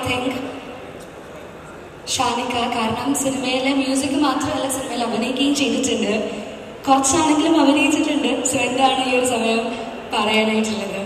think ഷാനിക്ക കാരണം സിനിമയിലെ music മാത്രമല്ല സിനിമയിൽ അഭിനയിക്കുകയും ചെയ്തിട്ടുണ്ട് കുറച്ചാണെങ്കിലും അഭിനയിച്ചിട്ടുണ്ട് സോ എന്താണ് ഈ ഒരു സമയം പറയാനായിട്ടുള്ളത്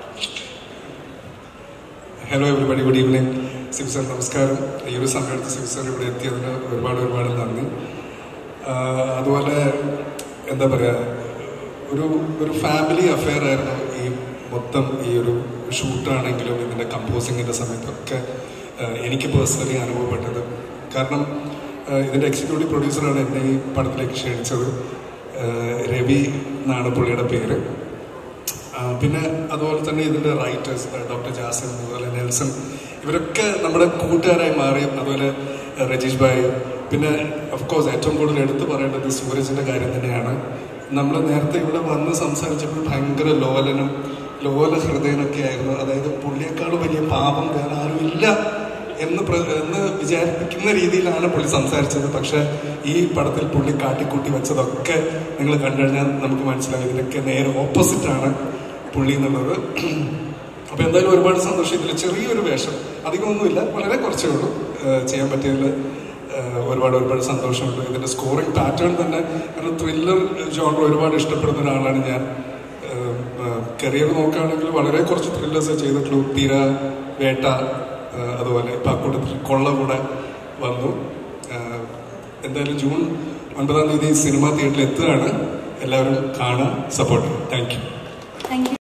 hello everybody good evening Shiv sir നമസ്കാരം ഈ ഒരു സമയത്ത് ശിവ് സർ ഇവിടെ എത്തിയതിന് ഒരുപാട് ഒരുപാട് നന്ദി ആഹ് അതുപോലെ എന്താ പറയുക ഒരു ഒരു ഫാമിലി അഫെയർ ആയിരുന്നു ഈ മൊത്തം ഈ ഒരു ഷൂട്ടാണെങ്കിലും ഇതിൻ്റെ കമ്പോസിങ്ങിൻ്റെ സമയത്തൊക്കെ ആഹ് എനിക്ക് പേഴ്സണലി അനുഭവപ്പെട്ടത് കാരണം ആഹ് ഇതിൻ്റെ എക്സിക്യൂട്ടീവ് പ്രൊഡ്യൂസറാണ് എന്നെ ഈ പടത്തിലേക്ക് ക്ഷണിച്ചത് ആഹ് രവി എന്നാണ് പുള്ളിയുടെ പേര് ആ, പിന്നെ അതുപോലെ തന്നെ ഇതിന്റെ റൈറ്റേഴ്സ് ഡോക്ടർ ജാസിം അതുപോലെ നെൽസൺ ഇവരൊക്കെ നമ്മുടെ കൂട്ടുകാരായി മാറി അതുപോലെ ആ, രജീഷ് ഭായ് പിന്നെ കോഴ്സ് ഏറ്റവും കൂടുതൽ എടുത്തു പറയേണ്ടത് സൂരജിന്റെ കാര്യം തന്നെയാണ് നമ്മൾ നേരത്തെ ഇവിടെ വന്ന് സംസാരിച്ചപ്പോൾ ഭയങ്കര ലോലനും ലോല ഹൃദയനൊക്കെ ആയിരുന്നു അതായത് പുള്ളിയെക്കാൾ വലിയ പാപം വേറെ ആരുമില്ല എന്ന് പ്ര- എന്ന് വിചാരിപ്പിക്കുന്ന രീതിയിലാണ് പുള്ളി സംസാരിച്ചത് പക്ഷെ ഈ പടത്തിൽ പുള്ളി കാട്ടിക്കൂട്ടി വെച്ചതൊക്കെ നിങ്ങൾ കണ്ടു കഴിഞ്ഞാൽ നമുക്ക് മനസ്സിലാവും ഇതിനൊക്കെ നേരെ ഓപ്പോസിറ്റ് ആണ് പുള്ളി എന്നുള്ളത് അപ്പൊ എന്തായാലും ഒരുപാട് സന്തോഷം ഇതിൽ ചെറിയൊരു വേഷം അധികമൊന്നുമില്ല വളരെ കുറച്ചേ ഉള്ളൂ ഏഹ് ചെയ്യാൻ പറ്റിയതിൽ ഏഹ് ഒരുപാട് ഒരുപാട് സന്തോഷമുണ്ട് ഇതിന്റെ സ്കോറിംഗ് പാറ്റേൺ തന്നെ കാരണം ത്രില്ലർ ജോണർ ഒരുപാട് ഇഷ്ടപ്പെടുന്ന ഒരാളാണ് ഞാൻ കരിയർ നോക്കുകയാണെങ്കിൽ വളരെ കുറച്ച് ത്രില്ലേഴ്സ് ചെയ്തിട്ടുള്ളൂ തീര വേട്ട ഏഹ് അതുപോലെ ഇപ്പം അക്കൂട്ടത്തിൽ കൊള്ള കൂടെ വന്നു ഏഹ് എന്തായാലും ജൂൺ ഒൻപതാം തീയതി സിനിമ തിയേറ്ററിൽ എത്തുകയാണ് എല്ലാവരും കാണുക support thank you thank U